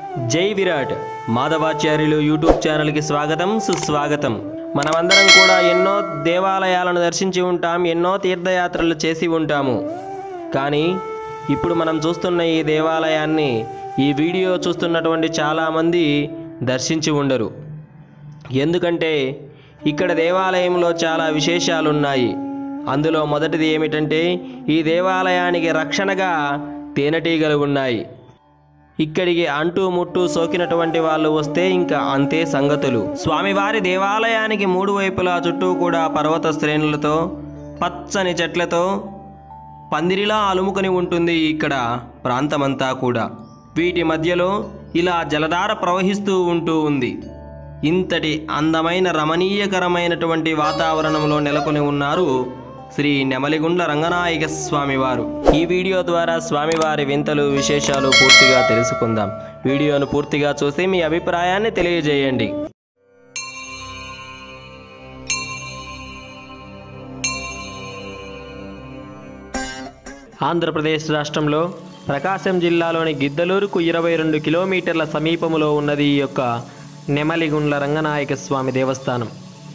జై విరాట్ మాధవాచార్యులు యూట్యూబ్ ఛానల్కి స్వాగతం సుస్వాగతం మనమందరం కూడా ఎన్నో దేవాలయాలను దర్శించి ఉంటాం ఎన్నో తీర్థయాత్రలు చేసి ఉంటాము కానీ ఇప్పుడు మనం చూస్తున్న ఈ దేవాలయాన్ని ఈ వీడియో చూస్తున్నటువంటి చాలామంది దర్శించి ఉండరు ఎందుకంటే ఇక్కడ దేవాలయంలో చాలా విశేషాలు ఉన్నాయి అందులో మొదటిది ఏమిటంటే ఈ దేవాలయానికి రక్షణగా తేనెటీగలు ఉన్నాయి ఇక్కడికి అంటూ ముట్టు సోకినటువంటి వాళ్ళు వస్తే ఇంకా అంతే సంగతులు స్వామివారి దేవాలయానికి మూడు వైపులా చుట్టూ కూడా పర్వత శ్రేణులతో పచ్చని చెట్లతో పందిరిలా అలుముకొని ఉంటుంది ఇక్కడ ప్రాంతమంతా కూడా వీటి మధ్యలో ఇలా జలధార ప్రవహిస్తూ ఉంటూ ఉంది ఇంతటి అందమైన రమణీయకరమైనటువంటి వాతావరణంలో నెలకొని ఉన్నారు శ్రీ నెమలిగుండ్ల రంగనాయక స్వామివారు ఈ వీడియో ద్వారా స్వామివారి వింతలు విశేషాలు పూర్తిగా తెలుసుకుందాం వీడియోను పూర్తిగా చూసి మీ అభిప్రాయాన్ని తెలియజేయండి ఆంధ్రప్రదేశ్ రాష్ట్రంలో ప్రకాశం జిల్లాలోని గిద్దలూరుకు ఇరవై రెండు కిలోమీటర్ల సమీపంలో ఉన్నది ఈ యొక్క నెమలిగుండ్ల రంగనాయక స్వామి దేవస్థానం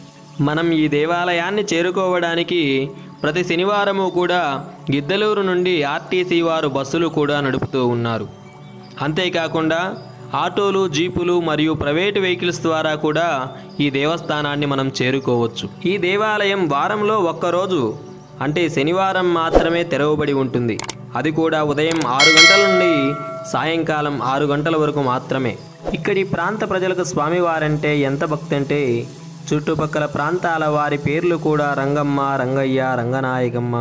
మనం ఈ దేవాలయాన్ని చేరుకోవడానికి ప్రతి శనివారము కూడా గిద్దలూరు నుండి ఆర్టీసీ వారు బస్సులు కూడా నడుపుతూ ఉన్నారు అంతేకాకుండా ఆటోలు జీపులు మరియు ప్రైవేటు వెహికల్స్ ద్వారా కూడా ఈ దేవస్థానాన్ని మనం చేరుకోవచ్చు ఈ దేవాలయం వారంలో ఒక్కరోజు అంటే శనివారం మాత్రమే తెరవబడి ఉంటుంది అది కూడా ఉదయం ఆరు గంటల నుండి సాయంకాలం ఆరు గంటల వరకు మాత్రమే ఇక్కడి ప్రాంత ప్రజలకు స్వామివారంటే ఎంత భక్తి అంటే చుట్టుపక్కల ప్రాంతాల వారి పేర్లు కూడా రంగమ్మ రంగయ్య రంగనాయకమ్మ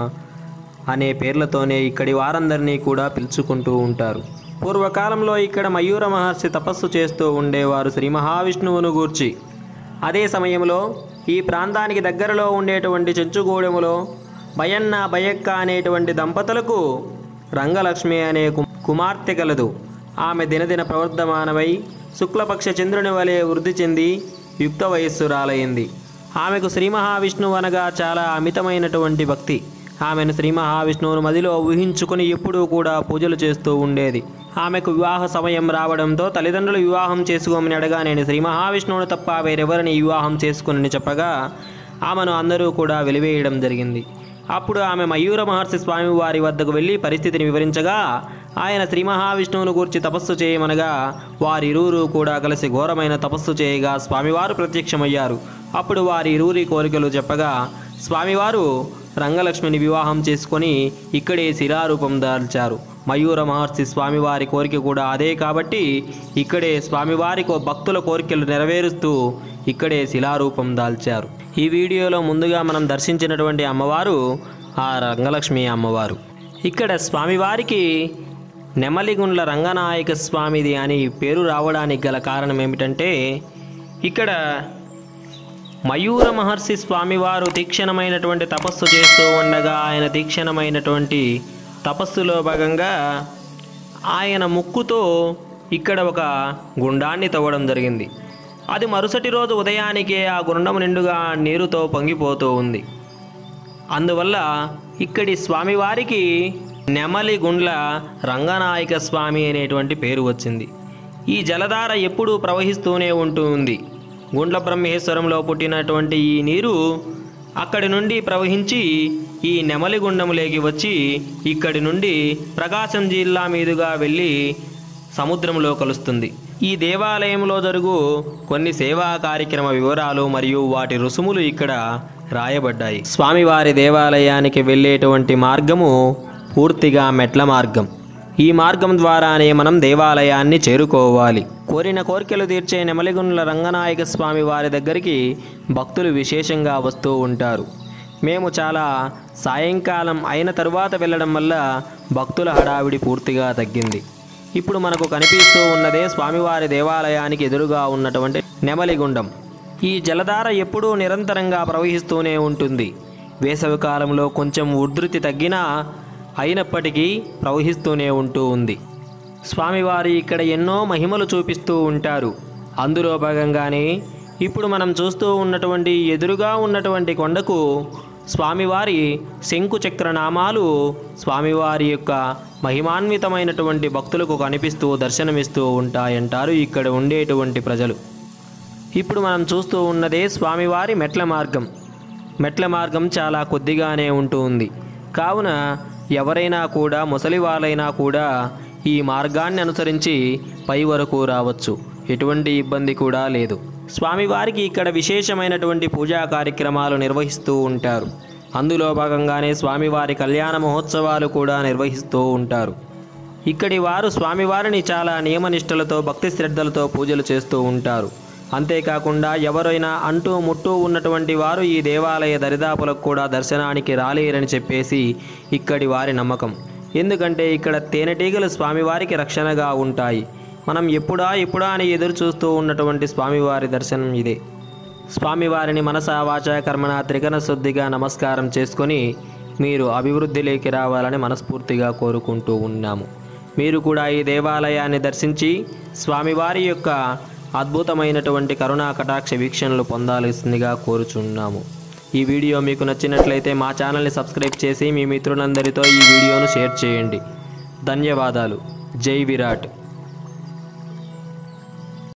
అనే పేర్లతోనే ఇక్కడి వారందరినీ కూడా పిలుచుకుంటూ ఉంటారు పూర్వకాలంలో ఇక్కడ మయూర మహర్షి తపస్సు చేస్తూ ఉండేవారు శ్రీ మహావిష్ణువును గూర్చి అదే సమయంలో ఈ ప్రాంతానికి దగ్గరలో ఉండేటువంటి చెంచుగూడెములో భయన్న భయక్క అనేటువంటి దంపతులకు రంగలక్ష్మి అనే కు- కుమార్తె కలదు ఆమె దినదిన ప్రవర్ధమానమై శుక్లపక్ష చంద్రుని వలె వృద్ధి చెంది యుక్త వయస్సురాలైంది ఆమెకు శ్రీ మహావిష్ణువు అనగా చాలా అమితమైనటువంటి భక్తి ఆమెను శ్రీ మహావిష్ణువును మదిలో ఊహించుకుని ఎప్పుడూ కూడా పూజలు చేస్తూ ఉండేది ఆమెకు వివాహ సమయం రావడంతో తల్లిదండ్రులు వివాహం చేసుకోమని అడగా నేను శ్రీ మహావిష్ణువును తప్ప వేరెవరిని వివాహం చేసుకుని చెప్పగా ఆమెను అందరూ కూడా వెలివేయడం జరిగింది అప్పుడు ఆమె మయూర మహర్షి స్వామి వారి వద్దకు వెళ్ళి పరిస్థితిని వివరించగా ఆయన శ్రీ మహావిష్ణువును గూర్చి తపస్సు చేయమనగా వారిరువురు కూడా కలిసి ఘోరమైన తపస్సు చేయగా స్వామివారు ప్రత్యక్షమయ్యారు అప్పుడు వారి ఇరువురి కోరికలు చెప్పగా స్వామివారు రంగలక్ష్మిని వివాహం చేసుకొని ఇక్కడే శిలారూపం దాల్చారు మయూర మహర్షి స్వామివారి కోరిక కూడా అదే కాబట్టి ఇక్కడే స్వామివారి కో- భక్తుల కోరికలు నెరవేరుస్తూ ఇక్కడే శిలారూపం దాల్చారు ఈ వీడియోలో ముందుగా మనం దర్శించినటువంటి అమ్మవారు ఆ రంగలక్ష్మి అమ్మవారు ఇక్కడ స్వామివారికి నెమలిగుండ్ల రంగనాయక స్వామిది అని పేరు రావడానికి గల కారణం ఏమిటంటే ఇక్కడ మయూర మహర్షి స్వామివారు తీక్షణమైనటువంటి తపస్సు చేస్తూ ఉండగా ఆయన తీక్షణమైనటువంటి తపస్సులో భాగంగా ఆయన ముక్కుతో ఇక్కడ ఒక గుండాన్ని తవ్వడం జరిగింది అది మరుసటి రోజు ఉదయానికే ఆ గుండం నిండుగా నీరుతో పొంగిపోతూ ఉంది అందువల్ల ఇక్కడి స్వామివారికి నెమలి గుండ్ల రంగనాయక స్వామి అనేటువంటి పేరు వచ్చింది ఈ జలధార ఎప్పుడూ ప్రవహిస్తూనే ఉంటుంది గుండ్ల బ్రహ్మేశ్వరంలో పుట్టినటువంటి ఈ నీరు అక్కడి నుండి ప్రవహించి ఈ నెమలిగుండంలోకి వచ్చి ఇక్కడి నుండి ప్రకాశం జిల్లా మీదుగా వెళ్ళి సముద్రంలో కలుస్తుంది ఈ దేవాలయంలో జరుగు కొన్ని సేవా కార్యక్రమ వివరాలు మరియు వాటి రుసుములు ఇక్కడ రాయబడ్డాయి స్వామివారి దేవాలయానికి వెళ్ళేటువంటి మార్గము పూర్తిగా మెట్ల మార్గం ఈ మార్గం ద్వారానే మనం దేవాలయాన్ని చేరుకోవాలి కోరిన కోరికలు తీర్చే నెమలిగుండ్ల రంగనాయక స్వామి వారి దగ్గరికి భక్తులు విశేషంగా వస్తూ ఉంటారు మేము చాలా సాయంకాలం అయిన తరువాత వెళ్ళడం వల్ల భక్తుల హడావిడి పూర్తిగా తగ్గింది ఇప్పుడు మనకు కనిపిస్తూ ఉన్నదే స్వామివారి దేవాలయానికి ఎదురుగా ఉన్నటువంటి నెమలిగుండం ఈ జలధార ఎప్పుడూ నిరంతరంగా ప్రవహిస్తూనే ఉంటుంది వేసవి కాలంలో కొంచెం ఉధృతి తగ్గినా అయినప్పటికీ ప్రవహిస్తూనే ఉంటూ ఉంది స్వామివారు ఇక్కడ ఎన్నో మహిమలు చూపిస్తూ ఉంటారు అందులో భాగంగానే ఇప్పుడు మనం చూస్తూ ఉన్నటువంటి ఎదురుగా ఉన్నటువంటి కొండకు స్వామివారి శంకు చక్ర నామాలు స్వామివారి యొక్క మహిమాన్వితమైనటువంటి భక్తులకు కనిపిస్తూ దర్శనమిస్తూ ఉంటాయంటారు ఇక్కడ ఉండేటువంటి ప్రజలు ఇప్పుడు మనం చూస్తూ ఉన్నదే స్వామివారి మెట్ల మార్గం మెట్ల మార్గం చాలా కొద్దిగానే ఉంటూ ఉంది కావున ఎవరైనా కూడా ముసలి వాళ్ళైనా కూడా ఈ మార్గాన్ని అనుసరించి పై వరకు రావచ్చు ఎటువంటి ఇబ్బంది కూడా లేదు స్వామివారికి ఇక్కడ విశేషమైనటువంటి పూజా కార్యక్రమాలు నిర్వహిస్తూ ఉంటారు అందులో భాగంగానే స్వామివారి కళ్యాణ మహోత్సవాలు కూడా నిర్వహిస్తూ ఉంటారు ఇక్కడి వారు స్వామివారిని చాలా నియమనిష్టలతో భక్తి శ్రద్ధలతో పూజలు చేస్తూ ఉంటారు అంతేకాకుండా ఎవరైనా అంటూ ముట్టూ ఉన్నటువంటి వారు ఈ దేవాలయ దరిదాపులకు కూడా దర్శనానికి రాలేరని చెప్పేసి ఇక్కడి వారి నమ్మకం ఎందుకంటే ఇక్కడ తేనెటీగలు స్వామివారికి రక్షణగా ఉంటాయి మనం ఎప్పుడా ఎప్పుడా అని ఎదురు చూస్తూ ఉన్నటువంటి స్వామివారి దర్శనం ఇదే స్వామివారిని మనస వాచ కర్మణ త్రికరణ శుద్ధిగా నమస్కారం చేసుకొని మీరు అభివృద్ధిలోకి రావాలని మనస్ఫూర్తిగా కోరుకుంటూ ఉన్నాము మీరు కూడా ఈ దేవాలయాన్ని దర్శించి స్వామివారి యొక్క అద్భుతమైనటువంటి కరుణా కటాక్ష వీక్షణలు పొందాల్సిందిగా కోరుచున్నాము ఈ వీడియో మీకు నచ్చినట్లయితే మా ఛానల్ని సబ్స్క్రైబ్ చేసి మీ మిత్రులందరితో ఈ వీడియోను షేర్ చేయండి ధన్యవాదాలు జై విరాట్